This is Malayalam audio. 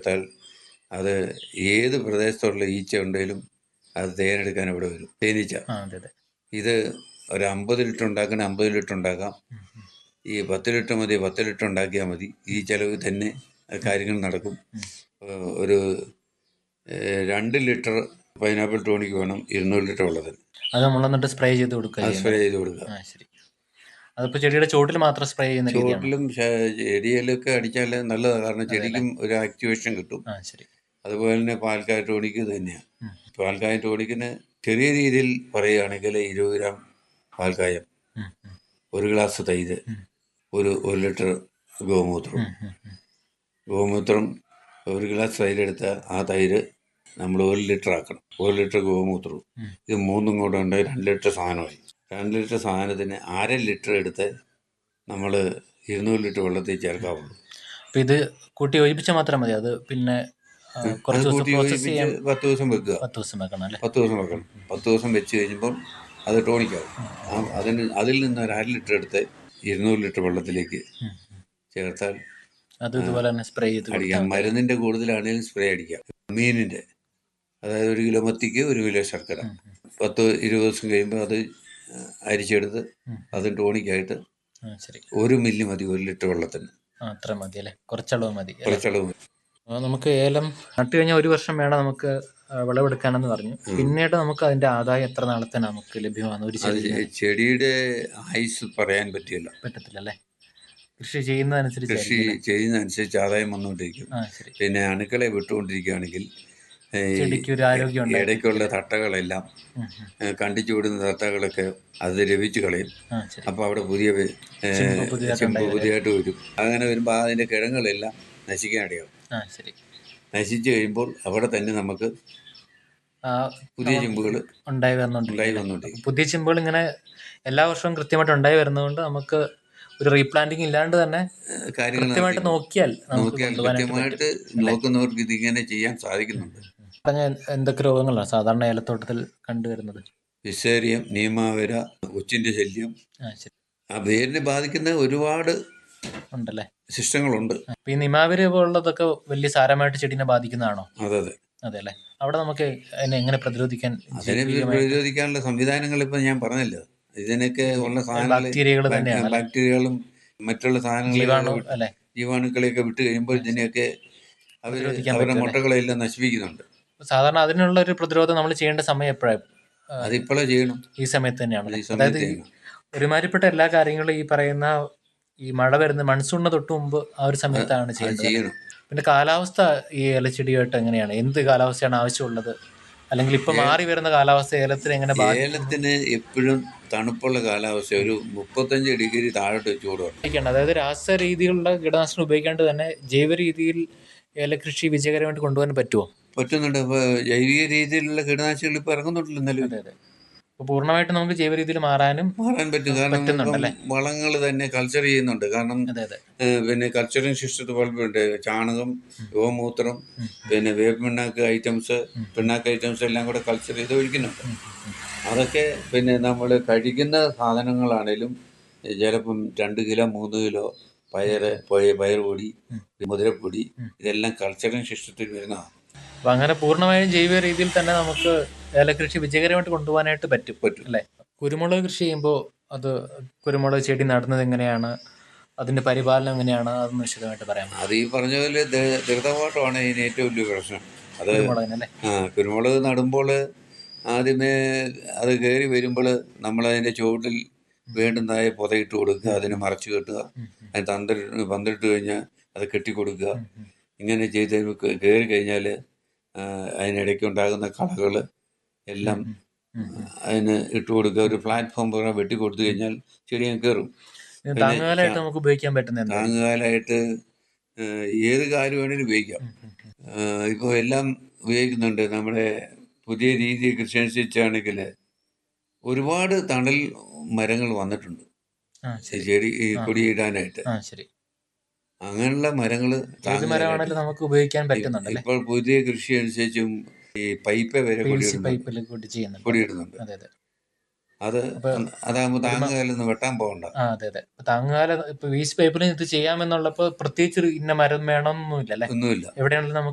ചേർത്താൽ അത് ഏത് പ്രദേശത്തുള്ള ഈച്ച ഉണ്ടെങ്കിലും അത് തേനെടുക്കാൻ ഇവിടെ വരും തേനീച്ച ആ അതെ അതെ ഇത് ഒരു അമ്പത് ലിറ്റർ ഉണ്ടാക്കണ അമ്പത് ലിറ്റർ ഉണ്ടാക്കാം ഉം, ഉം. ഈ പത്ത് ലിറ്റർ മതി പത്ത് ലിറ്റർ ഉണ്ടാക്കിയാൽ മതി ഈ ചെലവ് തന്നെ കാര്യങ്ങൾ നടക്കും ഉം. ഏഹ് ഒരു ഏഹ് രണ്ട് ലിറ്റർ പൈനാപ്പിൾ ടോണിക്ക് വേണം ഇരുന്നൂറ് ലിറ്റർ വെള്ളത്തിന് അത് നമ്മൾ എന്നിട്ട് സ്പ്രേ ചെയ്ത് കൊടുക്കുക അത് ചെയ്യുന്നത്. സ്പ്രേ ചെയ്ത് കൊടുക്കുക ആ ശരി അതിപ്പോ ചെടിയുടെ ചോട്ടിൽ മാത്രം സ്പ്രേ ചെയ്യുന്ന രീതിയാണ് ചുവട്ടിലും ശ- ചെടിയിലൊക്കെ അടിച്ചാൽ നല്ലതാണ് കാരണം ചെടിക്കും ഒരു ആക്ടിവേഷൻ കിട്ടും ആ ശരി അതുപോലെ തന്നെ പാൽക്കായ ടോണിക്ക് തന്നെയാണ് ഉം. പാൽക്കായ ടോണിക്കിന് ചെറിയ രീതിയിൽ പറയുകയാണെങ്കിൽ ഇരുപത് ഗ്രാം പാൽക്കായം ഉം, ഉം, ഒരു ഗ്ലാസ് തൈര് ഉം. ഒരു ഒരു ലിറ്റർ ഗോമൂത്രം ഉം, ഉം, ഉം. ഗോമൂത്രം ഒരു ഗ്ലാസ് തൈര് എടുത്താൽ ആ തൈര് നമ്മൾ ഒരു ലിറ്റർ ആക്കണം ഒരു ലിറ്റർ ഗോമൂത്രവും ഉം. ഇത് മൂന്നും കൂടെ ഉണ്ട് രണ്ട് ലിറ്റർ സാധനമായി രണ്ട് ലിറ്റർ സാധനത്തിന് അര ലിറ്റർ എടുത്ത് നമ്മൾ ഇരുന്നൂറ് ലിറ്റർ വെള്ളത്തിൽ ചേർക്കാവുള്ളൂ അപ്പൊ ഇത് കൂട്ടി യോജിപ്പിച്ചാൽ മാത്രം മതി അത് പിന്നെ ആ, കുറച്ച് അത് ദിവസം കൂട്ടി പ്രോസസ് യോജിപ്പിച്ച് ചെയ്യാൻ പത്ത് ദിവസം വെക്കുക പത്ത് ദിവസം വെക്കണം അല്ലേ പത്ത് ദിവസം വെക്കണം പത്ത് ദിവസം വെച്ച് കഴിയുമ്പോൾ അത് ടോണിക്കാവും ആ അതിന് അതിൽ നിന്ന് ഒരു അര ലിറ്റർ എടുത്ത് ഇരുന്നൂറ് ലിറ്റർ വെള്ളത്തിലേക്ക് ഉം, ഉം. ചേർത്താൽ അത് ഇതുപോലെ തന്നെ സ്പ്രേ ചെയ്ത് കൊടുത്താൽ അടിക്കാം മതി. മരുന്നിൻ്റെ കൂടുതലാണെങ്കിലും സ്പ്രേ അടിക്കാം മീനിൻ്റെ അതായത് ഒരു കിലോ മത്തിക്ക് ഒരു കിലോ ശർക്കര ഉം, ഉം. പത്ത് ഇരുപത് ദിവസം കഴിയുമ്പോൾ അത് അരിച്ചെടുത്ത് ഉം. അത് ടോണിക്കായിട്ട് ആ ശരി ഒരു മില്ലി മതി ഒരു ലിറ്റർ വെള്ളത്തിന് ആ അത്ര മതി അല്ലേ കുറച്ചളവ് മതി അല്ലേ? കുറച്ചളവ് മതി. ആ, നമുക്ക് ഏലം നട്ടു കഴിഞ്ഞാൽ ഒരു വർഷം വേണം നമുക്ക് ആ, വിളവെടുക്കാനെന്ന് പറഞ്ഞു പിന്നീട് നമുക്ക് അതിന്റെ ആദായം എത്ര നാളത്തെ നമുക്ക് ലഭ്യമാണ് ഒരു അത് ചെടി ചെടിയുടെ ആയുസ് പറയാൻ പറ്റില്ല പറ്റത്തില്ല അല്ലേ കൃഷി ചെയ്യുന്നതനുസരിച്ച് കൃഷി ചെയ്യുന്നതനുസരിച്ച് ആദായം വന്നുകൊണ്ടിരിക്കും ആ ശരി പിന്നെ അണുക്കളെ വിട്ടുകൊണ്ടിരിക്കുകയാണെങ്കിൽ ഏ, ചെടിക്ക് ഒരു ആരോഗ്യം ഉണ്ട് ഇടയ്ക്കുള്ള തട്ടകളെല്ലാം ഉം, ഉം. ഏ, കണ്ടിച്ചു വിടുന്ന തട്ടകളൊക്കെ അത് ലഭിച്ചു കളയും ആ ശരി അപ്പോൾ അവിടെ പുതിയ വെ- ഏ, ചിമ്പ് പുതിയതായിട്ട് ചിമ്പ് ഉണ്ടായി പുതിയതായിട്ട് വരും അങ്ങനെ വരുമ്പോൾ അതിൻ്റെ കിഴങ്ങുകളെല്ലാം നശിക്കാനിടയാവും ആ ശരി നശിച്ചു കഴിയുമ്പോൾ അവിടെ തന്നെ നമുക്ക് ആ പുതിയ ചിമ്പുകൾ ഉണ്ടായി വരുന്നുണ്ട് ഉണ്ടായി വന്നുകൊണ്ടിരിക്കും പുതിയ ചിമ്പുകൾ ഇങ്ങനെ എല്ലാ വർഷവും കൃത്യമായിട്ട് ഉണ്ടായി വരുന്നതുകൊണ്ട് നമുക്ക് ഒരു റീപ്ലാന്റിങ് ഇല്ലാണ്ട് തന്നെ ഏ, കാര്യങ്ങൾ കൃത്യമായിട്ട് നടത്തി- നോക്കിയാൽ നമുക്ക് നോക്കിയാൽ കൊണ്ടുപോകാനായിട്ട് കൃത്യമായിട്ട് നോക്കുന്നവർക്ക് ഇതിങ്ങനെ ചെയ്യാൻ സാധിക്കുന്നുണ്ട് പറഞ്ഞ എന്തൊക്കെ രോഗങ്ങളാണ് സാധാരണ ഏലത്തോട്ടത്തിൽ കണ്ടുവരുന്നത് വിസേറിയം നീമാവര കൊച്ചിൻ്റെ ശല്യം ആ ശരി ആ വേരിനെ ബാധിക്കുന്ന ഒരുപാട് ഉണ്ടല്ലേ സിസ്റ്റങ്ങളുണ്ട് അപ്പൊ ഈ നിമാവിര് പോലുള്ളതൊക്കെ വലിയ സാരമായിട്ട് ചെടീനെ ബാധിക്കുന്നതാണോ അതെ അതെ അതെ അല്ലേ അവിടെ നമുക്ക് അതിനെ എങ്ങനെ പ്രതിരോധിക്കാൻ അതിനെ പ്രതിരോധിക്കാനുള്ള സംവിധാനങ്ങൾ ഇപ്പം ഞാൻ പറഞ്ഞല്ലോ ഇതിനൊക്കെ ഉള്ള സാധനങ്ങൾ ബാക്ടീരിയകൾ തന്നെയാണ് അല്ലേ? ബാക്ടീരിയകളും മറ്റുള്ള ജീവാണു സാധനങ്ങളും അല്ലെ ജീവാണുക്കളെയൊക്കെ വിട്ട് കഴിയുമ്പോൾ ഇതിനെയൊക്കെ അവർ പ്രതിരോധിക്കാൻ അവരുടെ പറ്റും മുട്ടകളെല്ലാം നശിപ്പിക്കുന്നുണ്ട് സാധാരണ അതിനുള്ള ഒരു പ്രതിരോധം നമ്മൾ ചെയ്യേണ്ട സമയം എപ്പോഴാണ് അതിപ്പോഴേ ചെയ്യണം ഈ സമയത്ത് തന്നെയാണ് ഈ അതായത് സമയത്ത് ഈ ചെയ്യണം ഒരുമാതിരിപ്പെട്ട എല്ലാ കാര്യങ്ങളും ഈ പറയുന്ന ഈ മഴ വരുന്ന മൺസൂണിന് തൊട്ട് മുമ്പ് ആ ഒരു സമയത്താണ് അത് ചെയ്യേണ്ടത് ചെയ്യണം പിന്നെ കാലാവസ്ഥ ഈ ഏലച്ചെടിയായിട്ട് എങ്ങനെയാണ് എന്ത് കാലാവസ്ഥയാണ് ആവശ്യമുള്ളത് അല്ലെങ്കിൽ ഇപ്പൊ മാറി വരുന്ന കാലാവസ്ഥ ഏലത്തിന് എങ്ങനെ ഏലത്തിന് എപ്പോഴും തണുപ്പുള്ള കാലാവസ്ഥ ഒരു മുപ്പത്തഞ്ച് ഡിഗ്രി താഴോട്ട് ചൂടുണ്ട് ബാധിക്കണം അതായത് രാസ രീതിയിലുള്ള കീടനാശിനി ഉപയോഗിക്കാണ്ട് തന്നെ ജൈവ രീതിയിൽ ഏലകൃഷി വിജയകരമായിട്ട് കൊണ്ടുപോകാൻ പറ്റുമോ പറ്റുന്നുണ്ട് അപ്പോൾ ജൈവിക രീതിയിലുള്ള കീടനാശികൾ ഇപ്പോൾ ഇറങ്ങുന്നുണ്ടല്ലോ നിലവിൽ അതെ അതെ അപ്പൊ പൂർണ്ണമായിട്ട് നമുക്ക് ജൈവ രീതിയിൽ മാറാനും മാറാൻ പറ്റും കാരണം പറ്റുന്നുണ്ടല്ലേ? വളങ്ങൾ തന്നെ കൾച്ചർ ചെയ്യുന്നുണ്ട് കാരണം അതെ അതെ ഏഹ് പിന്നെ കൾച്ചറിങ് സിസ്റ്റത്തിൽ വളർത്തുന്നുണ്ട് ചാണകം ഗോമൂത്രം പിന്നെ വേപ്പ് പിണ്ണാക്ക് ഐറ്റംസ് പിണ്ണാക്ക് ഐറ്റംസ് എല്ലാം കൂടെ കൾച്ചർ ചെയ്ത് ഒഴിക്കുന്നുണ്ട് അതൊക്കെ പിന്നെ നമ്മൾ കഴിക്കുന്ന സാധനങ്ങളാണേലും ചിലപ്പം രണ്ട് കിലോ മൂന്ന് കിലോ പയറ് പയ- പയറുപൊടി മുതിരപ്പൊടി ഇതെല്ലാം കൾച്ചറിങ് സിസ്റ്റത്തിൽ വരുന്നതാണ് അപ്പൊ അങ്ങനെ പൂർണ്ണമായും ജൈവ രീതിയിൽ തന്നെ നമുക്ക് ഏലകൃഷി വിജയകരമായിട്ട് കൊണ്ടുപോകാനായിട്ട് പറ്റും പറ്റും അല്ലേ കുരുമുളക് കൃഷി ചെയ്യുമ്പോൾ അത് കുരുമുളക് ചെടി നടുന്നത് എങ്ങനെയാണ് അതിന്റെ പരിപാലനം എങ്ങനെയാണ് അതൊന്ന് വിശദമായിട്ട് പറയാം അത് ഈ പറഞ്ഞ പോലെ ദ- ധൃതപാഠമാണ് ഇതിന് ഏറ്റവും വലിയ പ്രശ്നം അത് കുരുമുളകിനല്ലേ ആ കുരുമുളക് നടുമ്പോൾ ആദ്യമേ അത് കയറി വരുമ്പോൾ നമ്മളതിൻ്റെ ചുവട്ടിൽ വേണ്ടുന്നതായ പുതയിട്ട് കൊടുക്കുക അതിനെ മറച്ചു കെട്ടുക അത് തന്ത്രി പന്തിട്ട് കഴിഞ്ഞാൽ അത് കെട്ടിക്കൊടുക്കുക ഇങ്ങനെ ചെയ്ത് കയറി കഴിഞ്ഞാൽ അതിനിടയ്ക്ക് ഉണ്ടാകുന്ന കളകൾ എല്ലാം അതിന് ഇട്ട് കൊടുക്കുക ഒരു പ്ലാറ്റ്ഫോം പോലെ വെട്ടി കൊടുത്തു കഴിഞ്ഞാൽ ചെടി അങ്ങ് കയറും ഇത് താങ്ങുകാലായിട്ട് നമുക്ക് ഉപയോഗിക്കാൻ പറ്റുന്ന എന്താ താങ്ങുകാലായിട്ട് ഏത് കാര്യം വേണേലും ഉപയോഗിക്കാം ഇപ്പോൾ എല്ലാം ഉപയോഗിക്കുന്നുണ്ട് നമ്മുടെ പുതിയ രീതി കൃഷി അനുസരിച്ചാണെങ്കിൽ ഒരുപാട് തണൽ മരങ്ങൾ വന്നിട്ടുണ്ട് ആ ഈ ശരി ചെടി ഈ കൊടിയിടാനായിട്ട് ആ ശരി അങ്ങനെയുള്ള മരങ്ങൾ ഏത് മരമാണെങ്കിലും നമുക്ക് ഉപയോഗിക്കാൻ പറ്റുന്നുണ്ടല്ലേ ഇപ്പോൾ പുതിയ കൃഷി അനുസരിച്ചും ഈ പൈപ്പ് വരെ പി വി സി കൊടിയിടുന്നുണ്ട് പൈപ്പിൽ കൂട്ടി ചെയ്യുന്നുണ്ട് കൊടിയിടുന്നുണ്ട് അതെ അതെ അത് അതാകുമ്പോൾ താങ്ങുകാലൊന്നും വെട്ടാൻ പോകണ്ട ആ അതെ അതെ ഇപ്പൊ താങ്ങുകാല ഇപ്പൊ വീസ് പൈപ്പിൽ ഇത് ചെയ്യാമെന്നുള്ളപ്പോ പ്രത്യേകിച്ച് ഒരു ഇന്ന മരം വേണം എന്നൊന്നുമില്ല അല്ലെ ഒന്നുമില്ല എവിടെയാണെങ്കിലും നമുക്ക്